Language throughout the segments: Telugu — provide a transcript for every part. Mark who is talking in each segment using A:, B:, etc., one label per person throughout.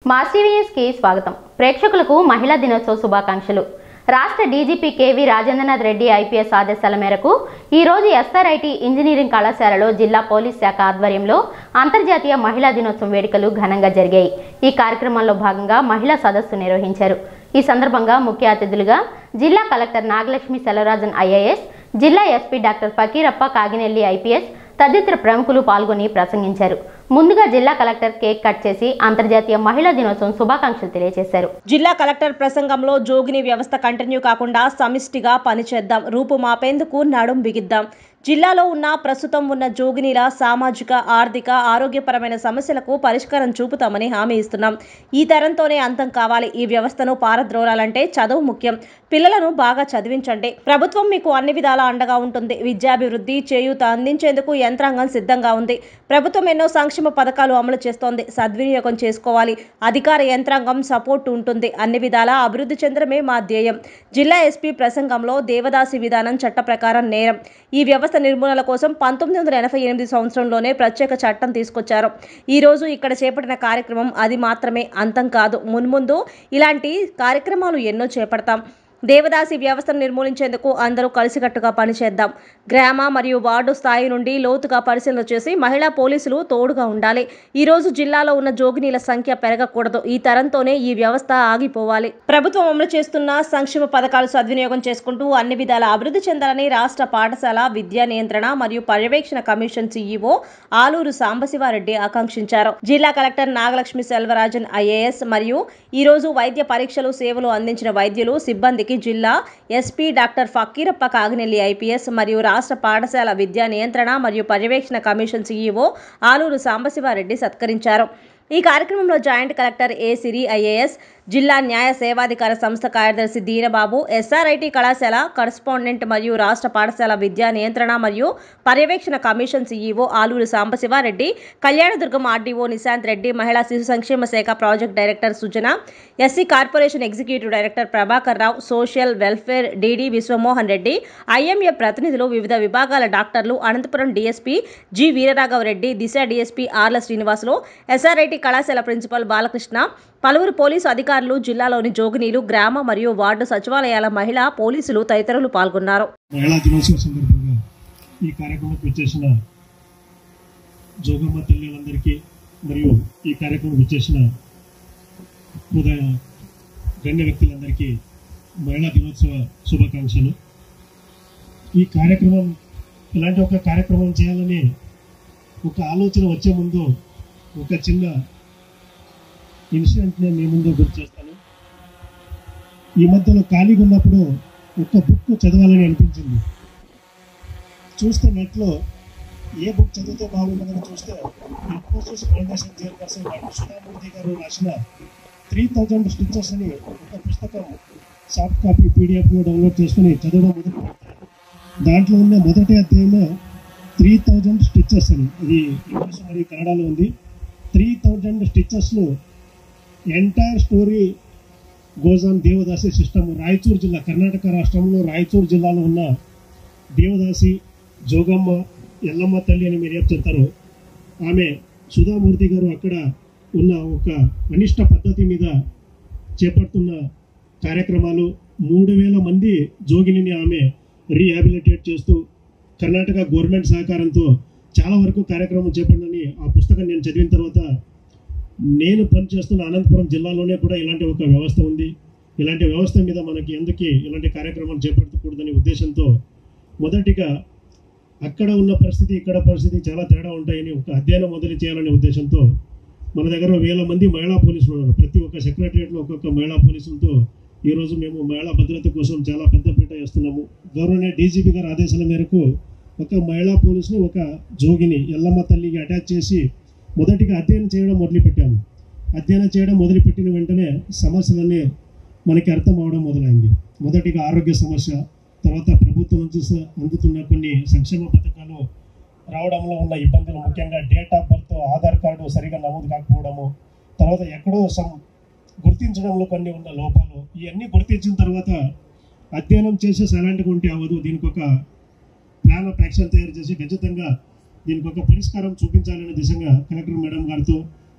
A: మా కి స్వాగతం ప్రేక్షకులకు మహిళా దినోత్సవ శుభాకాంక్షలు రాష్ట్ర DGP KV Rajendranath Reddy IPS ఆదేశాల మేరకు ఈ రోజు ఎస్ఆర్ఐటి ఇంజనీరింగ్ కళాశాలలో జిల్లా పోలీస్ శాఖ ఆధ్వర్యంలో అంతర్జాతీయ మహిళా దినోత్సవం వేడుకలు ఘనంగా జరిగాయి ఈ కార్యక్రమంలో భాగంగా మహిళా సదస్సు నిర్వహించారు ఈ సందర్భంగా ముఖ్య అతిథులుగా జిల్లా కలెక్టర్ నాగలక్ష్మి సెలవరాజన్ ఐఏఎస్ జిల్లా SP doctor Fakirappa Kaginelli IPS తదితర ప్రముఖులు పాల్గొని ప్రసంగించారు ముందుగా జిల్లా కలెక్టర్ కేక్ కట్ చేసి అంతర్జాతీయ మహిళా దినోత్సవం శుభాకాంక్షలు తెలియజేశారు
B: జిల్లా కలెక్టర్ ప్రసంగంలో జోగిని వ్యవస్థ కంటిన్యూ కాకుండా సమిష్టిగా పనిచేద్దాం రూపు మాపేందుకు నడుం బిగిద్దాం జిల్లాలో ఉన్న ప్రస్తుతం ఉన్న జోగినీల సామాజిక ఆర్థిక ఆరోగ్యపరమైన సమస్యలకు పరిష్కారం చూపుతామని హామీ ఇస్తున్నాం ఈ తరంతోనే అంతం కావాలి ఈ వ్యవస్థను పారద్రోలాలంటే చదువు ముఖ్యం పిల్లలను బాగా చదివించండి ప్రభుత్వం మీకు అన్ని విధాలా అండగా ఉంటుంది విద్యాభివృద్ధి చేయూత అందించేందుకు యంత్రాంగం సిద్ధంగా ఉంది ప్రభుత్వం ఎన్నో సంక్షేమ పథకాలు అమలు చేస్తోంది సద్వినియోగం చేసుకోవాలి అధికార యంత్రాంగం సపోర్ట్ ఉంటుంది అన్ని విధాలా అభివృద్ధి చెందడమే మా ధ్యేయం జిల్లా ఎస్పీ ప్రసంగంలో దేవదాసి విధానం చట్ట ప్రకారం నేరం ఈ వ్యవస్థ నిర్మూలన కోసం పంతొమ్మిది వందల ఎనభై ఎనిమిది సంవత్సరంలోనే ప్రత్యేక చట్టం తీసుకొచ్చారు ఈ రోజు ఇక్కడ చేపట్టిన కార్యక్రమం అది మాత్రమే అంతం కాదు మున్ముందు ఇలాంటి కార్యక్రమాలు ఎన్నో చేపడతాం దేవదాసి వ్యవస్థను నిర్మూలించేందుకు అందరూ కలిసికట్టుగా పనిచేద్దాం గ్రామ మరియు వార్డు స్థాయి నుండి లోతుగా పరిశీలన చేసి మహిళా పోలీసులు తోడుగా ఉండాలి ఈ రోజు జిల్లాలో ఉన్న జోగినీల సంఖ్య పెరగకూడదు ఈ తరంతోనే ఈ వ్యవస్థ ఆగిపోవాలి ప్రభుత్వం అమలు చేస్తున్న సంక్షేమ పథకాలు సద్వినియోగం చేసుకుంటూ అన్ని విధాల అభివృద్ధి చెందాలని రాష్ట్ర పాఠశాల విద్యా నియంత్రణ మరియు పర్యవేక్షణ కమిషన్ సీఈఓ ఆలూరు సాంబశివారెడ్డి ఆకాంక్షించారు జిల్లా కలెక్టర్ నాగలక్ష్మి సెల్వరాజన్ ఐఏఎస్ మరియు ఈ రోజు వైద్య పరీక్షలు సేవలు అందించిన వైద్యులు సిబ్బందికి జిల్లా SP doctor Fakirappa Kaginelli IPS మరియు రాష్ట్ర పాఠశాల విద్యా నియంత్రణ మరియు పర్యవేక్షణ కమిషన్ సీఈఓ ఆలూరు సాంబశివారెడ్డి సత్కరించారు ఈ కార్యక్రమంలో joint collector A Siri IAS జిల్లా న్యాయ సేవాధికార సంస్థ కార్యదర్శి దీనబాబు ఎస్ఆర్ఐటి కళాశాల కరస్పాండెంట్ మరియు రాష్ట్ర పాఠశాల విద్యా నియంత్రణ మరియు పర్యవేక్షణ commission CEO Aluru Sambasiva Reddy Kalyanadurgam RDO Nishant Reddy మహిళా శిశు సంక్షేమ శాఖ project director Sujana SC corporation executive director Prabhakar Rao social welfare DD Vishwamohan Reddy IMA ప్రతినిధులు వివిధ విభాగాల డాక్టర్లు Anantapur DSP G Veeraraghava Reddy Disha DSP Arla Srinivasulu SRIT కళాశాల ప్రిన్సిపల్ బాలకృష్ణ పలువురు పోలీసు అధికారులు జిల్లాలోని జోగినీలు గ్రామ మరియు వార్డు సచివాలయాల మహిళా పోలీసులు తదితరులు పాల్గొన్నారు
C: మహిళా దినోత్సవం సందర్భంగా ఈ కార్యక్రమంకి వచ్చేసిన జోగమ్మ తల్లులందరికీ మరియు ఈ కార్యక్రమం వచ్చేసిన ఉదయ గణ్య వ్యక్తులందరికీ మహిళా దినోత్సవ శుభాకాంక్షలు ఈ కార్యక్రమం ఇలాంటి ఒక కార్యక్రమం చేయాలని ఒక ఆలోచన వచ్చే ముందు ఒక చిన్న ఇన్సిడెంట్ నేను మీ ముందు గుర్తు చేస్తాను ఈ మధ్యలో ఖాళీగా ఉన్నప్పుడు ఒక బుక్ చదవాలని అనిపించింది చూస్తే నెట్లో ఏ బుక్ చదివితే బాగుంటుందని చూస్తే Infosys foundation chairperson doctor Sudha Murty garu రాసిన త్రీ థౌజండ్ స్టిచెస్ అని ఒక పుస్తకం సాఫ్ట్ కాపీ పీడిఎఫ్లో డౌన్లోడ్ చేసుకుని చదవడం మొదలు పెట్టాను దాంట్లో ఉన్న మొదటి అధ్యాయంలో త్రీ థౌజండ్ స్టిచెస్ అని ఇది ఇంగ్లీష్ మరియు కన్నడలో ఉంది త్రీ థౌజండ్ స్టిచెస్లో entire story goes on Devadasi system Raichur జిల్లా కర్ణాటక రాష్ట్రంలో రాయచూరు జిల్లాలో ఉన్న దేవదాసి జోగమ్మ ఎల్లమ్మ తల్లి అని మీరు ఏం చెప్తారు ఆమె సుధామూర్తి గారు అక్కడ ఉన్న ఒక అనిష్ట పద్ధతి మీద చేపడుతున్న కార్యక్రమాలు మూడు వేల మంది జోగిని ఆమె రీహాబిలిటేట్ చేస్తూ కర్ణాటక గవర్నమెంట్ సహకారంతో చాలా వరకు కార్యక్రమం చేపట్టని ఆ పుస్తకం నేను చదివిన తర్వాత నేను పనిచేస్తున్న అనంతపురం జిల్లాలోనే కూడా ఇలాంటి ఒక వ్యవస్థ ఉంది ఇలాంటి వ్యవస్థ మీద మనకి ఎందుకు ఇలాంటి కార్యక్రమాలు చేపట్టకూడదనే ఉద్దేశంతో మొదటిగా అక్కడ ఉన్న పరిస్థితి ఇక్కడ పరిస్థితి చాలా తేడా ఉంటాయని ఒక అధ్యయనం మొదలు చేయాలనే ఉద్దేశంతో మన దగ్గర వేల మంది మహిళా పోలీసులు ఉన్నారు ప్రతి ఒక్క సెక్రటరియట్లో ఒక్కొక్క మహిళా పోలీసులతో ఈరోజు మేము మహిళా భద్రత కోసం చాలా పెద్ద పీట వేస్తున్నాము గౌరవనీయ డీజీపీ గారి ఆదేశాల మేరకు ఒక మహిళా పోలీసుని ఒక జోగిని ఎల్లమ్మ తల్లికి అటాచ్ చేసి మొదటిగా అధ్యయనం చేయడం మొదలుపెట్టాము అధ్యయనం చేయడం మొదలుపెట్టిన వెంటనే సమస్యలన్నీ మనకి అర్థం అవడం మొదలైంది మొదటిగా ఆరోగ్య సమస్య తర్వాత ప్రభుత్వం నుంచి స- అందుతున్న కొన్ని సంక్షేమ పథకాలు రావడంలో ఉన్న ఇబ్బందులు ముఖ్యంగా date of birth Aadhaar card సరిగా నమోదు కాకపోవడము తర్వాత ఎక్కడో సమ్ గుర్తించడంలో కొన్ని ఉన్న లోపాలు ఇవన్నీ గుర్తించిన తర్వాత అధ్యయనం చేసే సలాంటిగా ఉంటే అవ్వదు దీనికి ఒక ప్లాన్ ఆఫ్ యాక్షన్ తయారు చేసి ఖచ్చితంగా దీనికి ఒక పరిష్కారం చూపించాలనే దిశగా కలెక్టర్ మేడం గారితో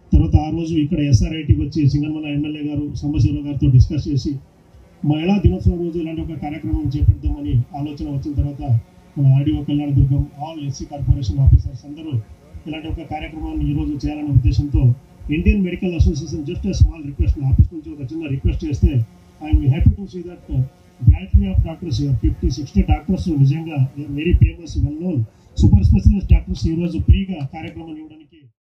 C: తర్వాత ఆ రోజు ఇక్కడ ఎస్ఆర్ఐటికి వచ్చి సింగన్మల ఎమ్మెల్యే గారు సంబశివరావు గారితో డిస్కస్ చేసి మహిళా దినోత్సవం రోజు ఇలాంటి ఒక కార్యక్రమం చేపడదామని ఆలోచన వచ్చిన తర్వాత మన RDO Kalyanadurgam all SC corporation officers అందరూ ఇలాంటి ఒక కార్యక్రమాన్ని ఈరోజు చేయాలనే ఉద్దేశంతో Indian medical association just small request office నుంచి ఒక చిన్న రిక్వెస్ట్ చేస్తే I'm happy to see that gallery of doctors fifty sixty doctors నిజంగా very famous well known super specialist doctors ఈరోజు ఫ్రీగా కార్యక్రమం ఇవ్వడానికి